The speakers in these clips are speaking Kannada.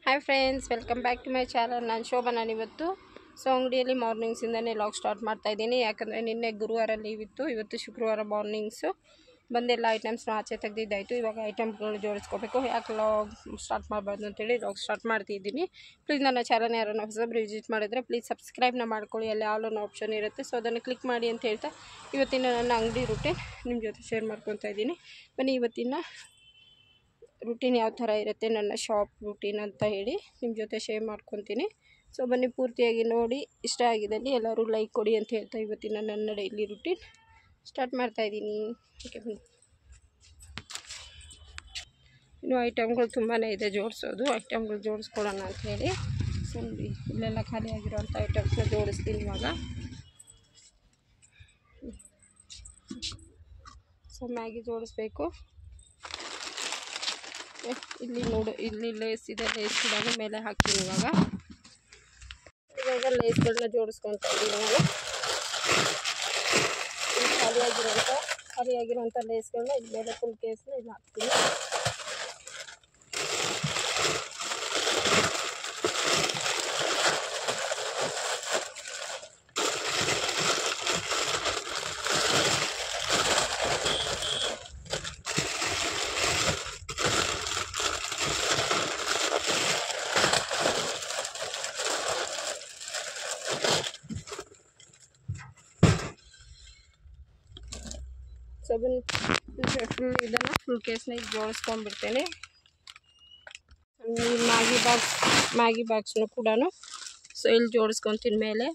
Hi friends welcome back to my channel ನಾನು ಶೋಭಾ ನಾನು ಇವತ್ತು ಸೊ ಅಂಗಡಿಯಲ್ಲಿ ಮಾರ್ನಿಂಗ್ಸಿಂದನೇ ಲಾಗ್ ಸ್ಟಾರ್ಟ್ ಮಾಡ್ತಾ ಇದ್ದೀನಿ ಯಾಕಂದರೆ ನಿನ್ನೆ ಗುರುವಾರ ಲೀವ್ ಇತ್ತು ಇವತ್ತು ಶುಕ್ರವಾರ ಮಾರ್ನಿಂಗ್ಸು ಬಂದೆಲ್ಲ ಐಟಮ್ಸ್ನ ಆಚೆ ತೆಗೆದಿದ್ದಾಯಿತು ಇವಾಗ ಐಟಮ್ಗಳು ಜೋಡಿಸ್ಕೋಬೇಕು ಯಾಕೆ ಲಾಗ್ ಸ್ಟಾರ್ಟ್ ಮಾಡಬಾರ್ದು ಅಂತೇಳಿ ಲಾಗ್ ಸ್ಟಾರ್ಟ್ ಮಾಡ್ತಿದ್ದೀನಿ ಪ್ಲೀಸ್ ನನ್ನ ಚಾನಲ್ ಯಾರನ್ನ ಹೊಸಬ್ರು ವಿಸಿಟ್ ಮಾಡಿದ್ರೆ ಪ್ಲೀಸ್ ಸಬ್ಸ್ಕ್ರೈಬ್ನ ಮಾಡ್ಕೊಳ್ಳಿ ಅಲ್ಲಿ ಆಲ್ ಅನ್ನೋ ಆಪ್ಷನ್ ಇರುತ್ತೆ ಸೊ ಅದನ್ನು ಕ್ಲಿಕ್ ಮಾಡಿ ಅಂತ ಹೇಳ್ತಾ ಇವತ್ತಿನ ನನ್ನ ಅಂಗಡಿ ರೂಟೀನ್ ನಿಮ್ಮ ಜೊತೆ ಶೇರ್ ಮಾಡ್ಕೊತಾ ಇದ್ದೀನಿ ಬನ್ನಿ ಇವತ್ತಿನ ರುಟೀನ್ ಯಾವ ಥರ ಇರುತ್ತೆ ನನ್ನ ಶಾಪ್ ರುಟೀನ್ ಅಂತ ಹೇಳಿ ನಿಮ್ಮ ಜೊತೆ ಶೇರ್ ಮಾಡ್ಕೊತೀನಿ ಸೊ ಬನ್ನಿ ಪೂರ್ತಿಯಾಗಿ ನೋಡಿ ಇಷ್ಟ ಆಗಿದ್ದಲ್ಲಿ ಎಲ್ಲರೂ ಲೈಕ್ ಕೊಡಿ ಅಂತ ಹೇಳ್ತಾ ಇವತ್ತಿನ ನನ್ನ ಡೈಲಿ ರುಟೀನ್ ಸ್ಟಾರ್ಟ್ ಮಾಡ್ತಾ ಇದ್ದೀನಿ ಓಕೆ ಬನ್ನಿ ಇನ್ನು ಐಟಮ್ಗಳು ತುಂಬಾ ಇದೆ ಜೋಡಿಸೋದು ಐಟಮ್ಗಳು ಜೋಡಿಸ್ಕೊಳ್ಳೋಣ ಅಂತ ಹೇಳಿ ಸೊ ನೋಡಿ ಇಲ್ಲೆಲ್ಲ ಖಾಲಿ ಆಗಿರೋಂಥ ಐಟಮ್ಸ್ನ ಜೋಡಿಸ್ತೀನಿ ಇವಾಗ ಸೊ ಮ್ಯಾಗಿ ಜೋಡಿಸ್ಬೇಕು ಏ, ಇಲ್ಲಿ ನೋಡು ಇಲ್ಲಿ ಲೇಸ್ ಇದೆ ಲೇಸ್ ಕೂಡ ಮೇಲೆ ಹಾಕ್ತೀನಿ ಇವಾಗ ಇವಾಗ ಲೇಸ್ಗಳನ್ನ ಜೋಡಿಸ್ಕೊತಾ ಇದ್ದೀನಿ ನಾನು ಇಲ್ಲಿ ಖಾಲಿಯಾಗಿರೋಂಥ ಖಾಲಿಯಾಗಿರೋಂಥ ಲೇಸ್ಗಳನ್ನ ಇಲ್ಲಿ ಮೇಲೆ ಫುಲ್ ಕೇಸ್ನ ಇಲ್ಲಿ ಹಾಕ್ತೀನಿ ಸೊ ಬನ್ನಿ ಫುಲ್ ಇದನ್ನು ಫುಲ್ ಕೇಸ್ನ ಈಗ ಜೋಡಿಸ್ಕೊಂಡ್ಬಿಡ್ತೇನೆ ಈ ಮ್ಯಾಗಿ ಬಾಕ್ಸ್ ಮ್ಯಾಗಿ ಬಾಕ್ಸ್ನು ಕೂಡ ಸೊ ಇಲ್ಲಿ ಜೋಡಿಸ್ಕೊತೀನಿ ಮೇಲೆ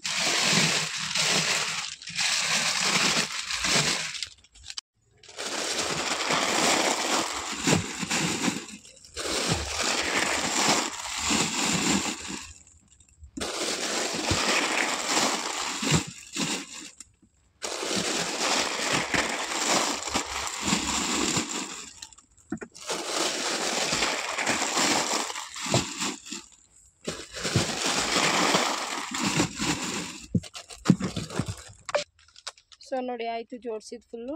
ಸೊ ನೋಡಿ ಆಯಿತು ಜೋಡಿಸಿದ್ದು ಫುಲ್ಲು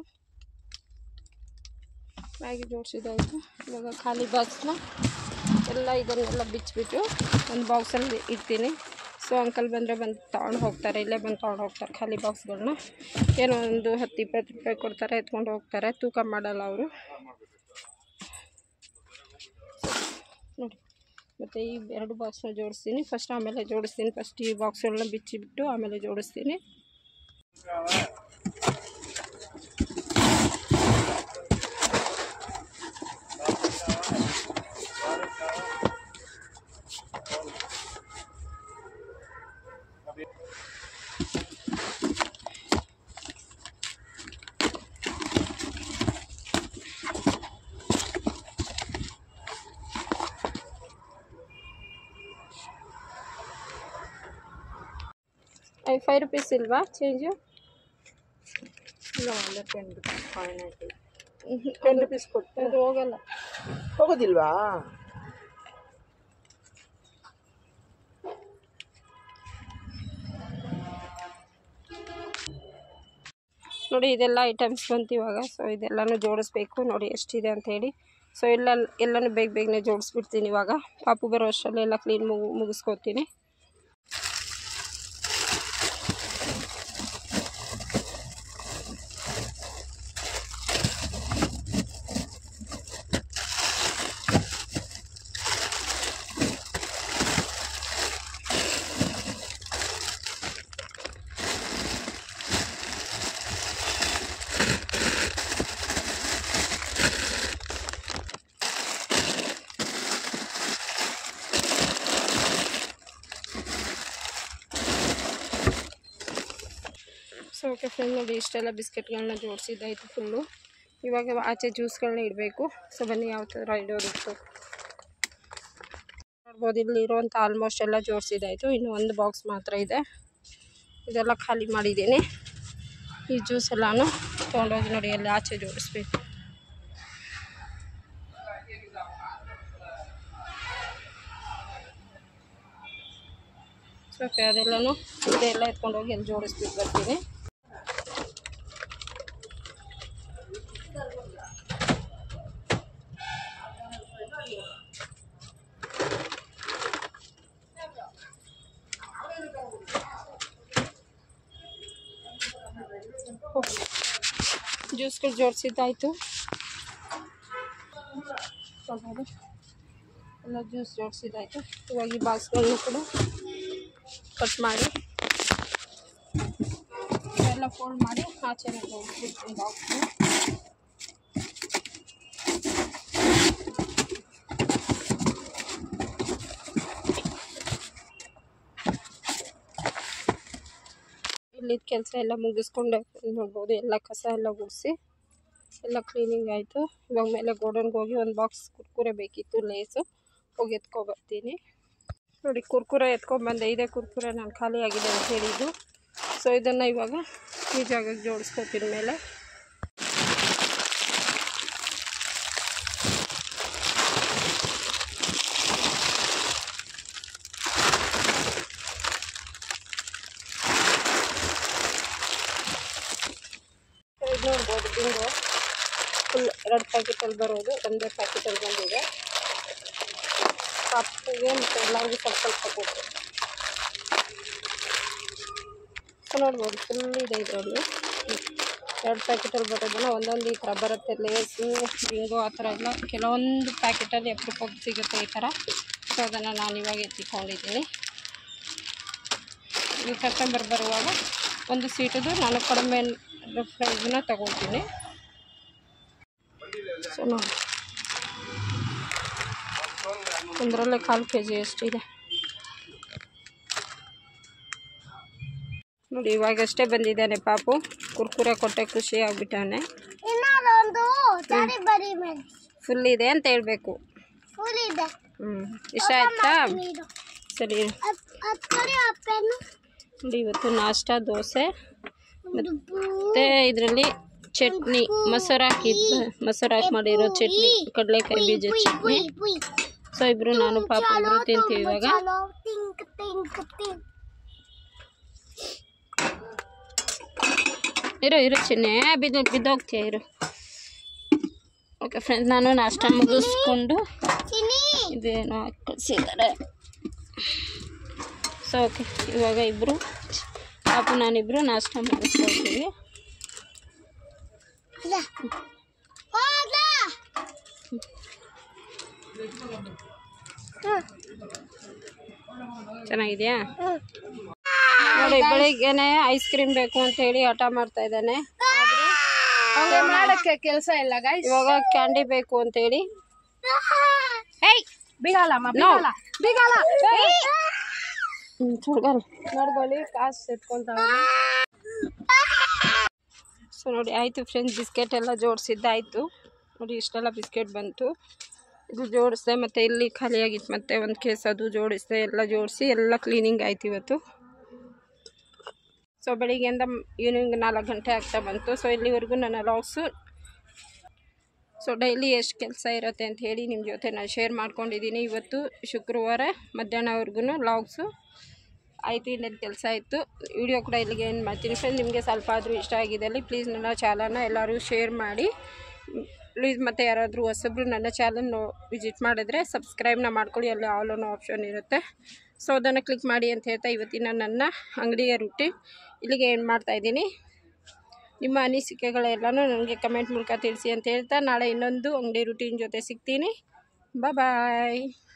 ಮ್ಯಾಗಿ ಜೋಡಿಸಿದಾಯಿತು ಇವಾಗ ಖಾಲಿ ಬಾಕ್ಸ್ನ ಎಲ್ಲ ಇದನ್ನೆಲ್ಲ ಬಿಚ್ಚಿಬಿಟ್ಟು ಒಂದು ಬಾಕ್ಸಲ್ಲಿ ಇಡ್ತೀನಿ ಸೊ ಅಂಕಲ್ ಬಂದರೆ ಬಂದು ತೊಗೊಂಡು ಹೋಗ್ತಾರೆ ಇಲ್ಲೇ ಬಂದು ತೊಗೊಂಡು ಹೋಗ್ತಾರೆ ಖಾಲಿ ಬಾಕ್ಸ್ಗಳನ್ನ ಏನೋ ಒಂದು ಹತ್ತು ಇಪ್ಪತ್ತು ರೂಪಾಯಿ ಕೊಡ್ತಾರೆ ಎತ್ಕೊಂಡು ಹೋಗ್ತಾರೆ ತೂಕ ಮಾಡಲ್ಲ ಅವರು ನೋಡಿ ಮತ್ತು ಈ ಎರಡು ಬಾಕ್ಸ್ನ ಜೋಡಿಸ್ತೀನಿ ಫಸ್ಟ್ ಆಮೇಲೆ ಜೋಡಿಸ್ತೀನಿ ಫಸ್ಟ್ ಈ ಬಾಕ್ಸ್ಗಳನ್ನ ಬಿಚ್ಚಿಬಿಟ್ಟು ಆಮೇಲೆ ಜೋಡಿಸ್ತೀನಿ ಐ ಫೈವ್ ರುಪೀಸ್ ಇಲ್ವಾ ಚೇಂಜು ಇಲ್ಲ ಅಲ್ಲ ten rupees five ninety ten ten rupees ಕೊಟ್ಟು ಅದು ಹೋಗಲ್ಲ ಹೋಗೋದಿಲ್ವಾ ನೋಡಿ ಇದೆಲ್ಲ ಐಟಮ್ಸ್ ಬಂತು ಇವಾಗ ಸೊ ಇದೆಲ್ಲನೂ ಜೋಡಿಸ್ಬೇಕು ನೋಡಿ ಎಷ್ಟಿದೆ ಅಂತ ಹೇಳಿ ಸೊ ಎಲ್ಲ ಎಲ್ಲನೂ ಬೇಗ ಬೇಗನೆ ಜೋಡಿಸ್ಬಿಡ್ತೀನಿ ಇವಾಗ ಪಾಪು ಬರೋ ಅಷ್ಟರಲ್ಲಿ ಎಲ್ಲ ಕ್ಲೀನ್ ಮುಗು ಮುಗಿಸ್ಕೊತೀನಿ ಸೊ ಓಕೆ ಫ್ರೆಂಡ್ ನೋಡಿ ಇಷ್ಟೆಲ್ಲ ಬಿಸ್ಕೆಟ್ಗಳನ್ನ ಜೋಡಿಸಿದ್ದಾಯಿತು ಫುಲ್ಲು ಇವಾಗ ಆಚೆ ಜ್ಯೂಸ್ಗಳನ್ನ ಇಡಬೇಕು ಸೊ ಬನ್ನಿ ಯಾವ ಥರ ಇಡೋದಿತ್ತು ನೋಡ್ಬೋದು ಇಲ್ಲಿ ಇರುವಂಥ ಆಲ್ಮೋಸ್ಟ್ ಎಲ್ಲ ಜೋಡಿಸಿದ್ದಾಯಿತು ಇನ್ನು ಒಂದು ಬಾಕ್ಸ್ ಮಾತ್ರ ಇದೆ ಇದೆಲ್ಲ ಖಾಲಿ ಮಾಡಿದ್ದೀನಿ ಈ ಜ್ಯೂಸ್ ಎಲ್ಲನೂ ತೊಗೊಂಡೋಗಿ ನೋಡಿ ಅಲ್ಲಿ ಆಚೆ ಜೋಡಿಸ್ಬೇಕು ಸೊ ಓಕೆ ಅದೆಲ್ಲನೂ ಇದೆಲ್ಲ ಎತ್ಕೊಂಡೋಗಿ ಅಲ್ಲಿ ಜೋಡಿಸ್ಬಿಟ್ಟು ಬರ್ತೀನಿ ಜ್ಯೂಸ್ಗಳು ಜೋಡಿಸಿದ್ದಾಯಿತು ಎಲ್ಲ ಜ್ಯೂಸ್ ಜೋಡಿಸಿದ್ದಾಯಿತು ಇವಾಗ ಈ ಬಾಕ್ಸ್ಗಳನ್ನ ಕೂಡ ಕಟ್ ಮಾಡಿ ಎಲ್ಲ ಫೋಲ್ಡ್ ಮಾಡಿ ಆಚೆ ಹೋಗ್ಬಿಡ್ತೀನಿ ಬಾಕ್ಸ್ನ ಇಲ್ಲಿದ್ದ ಕೆಲಸ ಎಲ್ಲ ಮುಗಿಸ್ಕೊಂಡು ನೋಡ್ಬೋದು ಎಲ್ಲ ಕಸ ಎಲ್ಲ ಗುಡಿಸಿ ಎಲ್ಲ ಕ್ಲೀನಿಂಗ್ ಆಯಿತು ಇವಾಗ ಮೇಲೆ ಗೋಡನ್ಗೆ ಹೋಗಿ ಒಂದು ಬಾಕ್ಸ್ ಕುರ್ಕುರೆ ಬೇಕಿತ್ತು ಲೇಸು ಹೋಗಿ ಎತ್ಕೊಬರ್ತೀನಿ ನೋಡಿ ಕುರ್ಕುರೆ ಎತ್ಕೊಂಡ್ಬಂದೆ ಇದೇ ಕುರ್ಕುರೆ ನಾನು ಖಾಲಿ ಆಗಿದೆ ಅಂತ ಹೇಳಿದ್ದು ಸೊ ಇದನ್ನು ಇವಾಗ ಈ ಜಾಗಕ್ಕೆ ಜೋಡಿಸ್ಕೊತೀನಿ ಮೇಲೆ ಇದು ನೋಡ್ಬೋದು ಬಿಂಗೋ ಫುಲ್ ಎರಡು ಪ್ಯಾಕೆಟಲ್ಲಿ ಬರೋದು ಒಂದೇ ಪ್ಯಾಕೆಟಲ್ಲಿ ಬಂದಿದೆ ಕಪ್ಪಿಗೆ ಮತ್ತು ಎಲ್ಲರಿಗೂ ಸ್ವಲ್ಪ ಸ್ವಲ್ಪ ಕೊಟ್ಟು ಸೊ ನೋಡ್ಬೋದು ಫುಲ್ ಇದೆ ಇದರಲ್ಲಿ ಎರಡು ಪ್ಯಾಕೆಟಲ್ಲಿ ಬರೋದನ್ನ ಒಂದೊಂದು ಈ ಥರ ಬರುತ್ತೆ ಲೇಸು ಬಿಂಗೋ ಆ ಥರ ಎಲ್ಲ ಕೆಲವೊಂದು ಪ್ಯಾಕೆಟಲ್ಲಿ ಅಪರೂಪಕ್ಕೆ ಸಿಗುತ್ತೆ ಈ ಥರ ಸೊ ಅದನ್ನು ನಾನು ಇವಾಗ ಎತ್ತಿಕೊಂಡಿದ್ದೀನಿ ಈ ಕಸ್ಟಮರ್ ಬರುವಾಗ ಒಂದು ಸೀಟದು ನಾನು ಕಡಿಮೆ ಪ್ರೈಸ್ನ ತಗೊಳ್ತೀನಿ ಸೊ ನೋಡಿ ಒಂದರಲ್ಲೇ ಕಾಲು ಕೆ ಜಿ ಅಷ್ಟಿದೆ ನೋಡಿ ಇವಾಗಷ್ಟೇ ಬಂದಿದ್ದಾನೆ ಪಾಪು ಕುರ್ಕುರೆ ಕೊಟ್ಟೆ ಖುಷಿ ಆಗ್ಬಿಟ್ಟವನೆ ಇನ್ನೊಂದು ಸರಿ ಬರಿ ಮೇಲೆ ಫುಲ್ ಇದೆ ಅಂತ ಹೇಳ್ಬೇಕು ಫುಲ್ ಇದೆ ಹ್ಞೂ ಇಷ್ಟ ಆಯ್ತಾ ನೀರು ಸರಿ ಅದು ಕೊಡಿ ಆ ಪೆನ್ನು ನೋಡಿ ಇವತ್ತು ನಾಷ್ಟ ದೋಸೆ ಮತ್ತು ಇದರಲ್ಲಿ ಚಟ್ನಿ ಮೊಸರು ಹಾಕಿದ್ದು ಮೊಸರು ಹಾಕಿ ಮಾಡಿರೋ ಚಟ್ನಿ ಕಡಲೆಕಾಯಿ ಬೀಜ ಚಟ್ನಿ ಸೊ ಇಬ್ರು ನಾನು ಪಾಪ ಇಬ್ರು ತಿಂತೀವಿ ಇವಾಗ ತಿಂಕ್ ತಿಂಕ್ ತಿಂಕ್ ಇರು ಇರು ಚಿನ್ನೆ ಬಿದ್ದು ಬಿದ್ದೋಗ್ತೀಯ ಇರು ಓಕೆ ಫ್ರೆಂಡ್ಸ್ ನಾನು ನಾಷ್ಟ ಮುಗಿಸ್ಕೊಂಡು ಚಿನಿ ಇದೇನೋ ಹಾಕಿ ಕಳಿಸಿದ್ದಾರೆ ಸೊ ಓಕೆ ಇವಾಗ ಇಬ್ಬರು ಪಾಪು ನಾನಿಬ್ಬರು ನಾಷ್ಟ ಮುಗಿಸ್ಕೊಳ್ತೀವಿ ಅಲ್ಲ ಹೋದ ಚೆನ್ನಾಗಿದೆಯಾ ನೋಡಿ ಬೆಳಿಗ್ಗೆನೆ ಐಸ್ ಕ್ರೀಮ್ ಬೇಕು ಅಂತ ಹೇಳಿ ಹಠ ಮಾಡ್ತಾ ಇದ್ದಾನೆ ಅವ್ಗೆ ಮಾಡಕ್ಕೆ ಕೆಲಸ ಇಲ್ಲ ಗಾಯ್ಸ್ ಇವಾಗ ಕ್ಯಾಂಡಿ ಬೇಕು ಅಂತ ಹೇಳಿ ಹೇಯ್ ಬಿಗಲ್ಲಮ್ಮ No. ಬಿಗಲ್ಲ ಬಿಗಲ್ಲ ಹ್ಮ್, ಹುಡ್ಗರು ನೋಡ್ಕೊಳ್ಳಿ ಕಾಸು ಎತ್ಕೊಂತಾವ ಸೊ ನೋಡಿ ಆಯಿತು ಫ್ರೆಂಡ್ಸ್ ಬಿಸ್ಕೆಟ್ ಎಲ್ಲ ಜೋಡಿಸಿದ್ದಾಯಿತು ನೋಡಿ ಇಷ್ಟೆಲ್ಲ ಬಿಸ್ಕೆಟ್ ಬಂತು ಇದು ಜೋಡಿಸ್ದೆ ಮತ್ತು ಇಲ್ಲಿ ಖಾಲಿಯಾಗಿತ್ತು ಮತ್ತೆ ಒಂದು ಕೇಸ್ ಅದು ಜೋಡಿಸಿದೆ ಎಲ್ಲ ಜೋಡಿಸಿ ಎಲ್ಲ ಕ್ಲೀನಿಂಗ್ ಆಯ್ತು ಇವತ್ತು ಸೊ ಬೆಳಿಗ್ಗೆಯಿಂದ ಈವ್ನಿಂಗ್ ನಾಲ್ಕು ಗಂಟೆ ಆಗ್ತಾ ಬಂತು ಸೊ ಇಲ್ಲಿವರೆಗೂ ನನ್ನ ಲಾಗ್ಸು ಸೊ ಡೈಲಿ ಎಷ್ಟು ಕೆಲಸ ಇರುತ್ತೆ ಅಂತ ಹೇಳಿ ನಿಮ್ಮ ಜೊತೆ ನಾನು ಶೇರ್ ಮಾಡ್ಕೊಂಡಿದ್ದೀನಿ ಇವತ್ತು ಶುಕ್ರವಾರ ಮಧ್ಯಾಹ್ನವರೆಗೂ ಲಾಗ್ಸು ಆಯಿತು ಇನ್ನೇನು ಕೆಲಸ ಇತ್ತು ವಿಡಿಯೋ ಕೂಡ ಇಲ್ಲಿಗೆ ಏನು ಮಾಡ್ತೀನಿ ಫ್ರೆಂಡ್ ನಿಮಗೆ ಸ್ವಲ್ಪ ಆದರೂ ಇಷ್ಟ ಆಗಿದ್ದಲ್ಲಿ ಪ್ಲೀಸ್ ನನ್ನ ಚಾನಲ್ನ ಎಲ್ಲರೂ ಶೇರ್ ಮಾಡಿ ಪ್ಲೀಸ್ ಮತ್ತು ಯಾರಾದರೂ ಹೊಸಬ್ರು ನನ್ನ ಚಾನಲ್ ವಿಸಿಟ್ ಮಾಡಿದ್ರೆ ಸಬ್ಸ್ಕ್ರೈಬ್ನ ಮಾಡ್ಕೊಳ್ಳಿ ಅಲ್ಲಿ ಆಲ್ ಅನ್ನೋ ಆಪ್ಷನ್ ಇರುತ್ತೆ ಸೊ ಅದನ್ನು ಕ್ಲಿಕ್ ಮಾಡಿ ಅಂತ ಹೇಳ್ತಾ ಇವತ್ತಿನ ನನ್ನ ಅಂಗಡಿಯ ರೂಟೀನ್ ಇಲ್ಲಿಗೆ ಏನು ಮಾಡ್ತಾಯಿದ್ದೀನಿ ನಿಮ್ಮ ಅನಿಸಿಕೆಗಳೆಲ್ಲನೂ ನನಗೆ ಕಮೆಂಟ್ ಮೂಲಕ ತಿಳಿಸಿ ಅಂತ ಹೇಳ್ತಾ ನಾಳೆ ಇನ್ನೊಂದು ಅಂಗಡಿ ರೂಟೀನ್ ಜೊತೆ ಸಿಗ್ತೀನಿ ಬಾಯ್